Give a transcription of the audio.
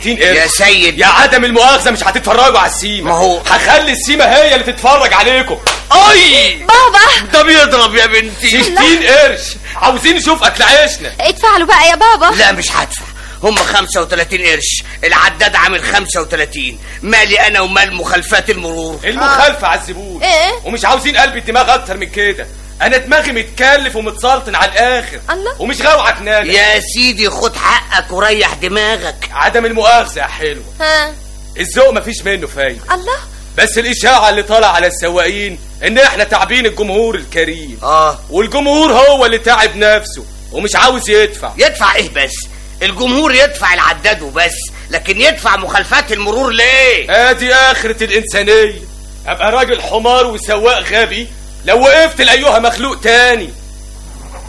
60 قرش يا سيد. يا عدم المؤاخذه مش هتتفرجوا على السيما ما هو- هخلي السيما هي اللي تتفرج عليكم اي بابا ده بيضرب يا بنتي 60 قرش عاوزين نشوف اكل عيشنا ادفع له بقى يا بابا لا مش هدفع هم 35 قرش العداد عامل 35 مالي انا ومال مخالفات المرور المخالفه على الزبون إيه؟ ومش عاوزين قلب الدماغ اكتر من كده انا دماغي متكلف ومتسلطن على الاخر الله. ومش غاوي عكنانه يا سيدي خد حقك وريح دماغك عدم المؤاخذه يا حلو ها الذوق مفيش منه فايده الله بس الاشاعه اللي طالع على السواقين ان احنا تعبين الجمهور الكريم اه والجمهور هو اللي تعب نفسه ومش عاوز يدفع يدفع ايه بس الجمهور يدفع العداد وبس لكن يدفع مخالفات المرور ليه ادي اخرة الانسانية ابقى راجل حمار وسواق غبي لو وقفت لايها مخلوق تاني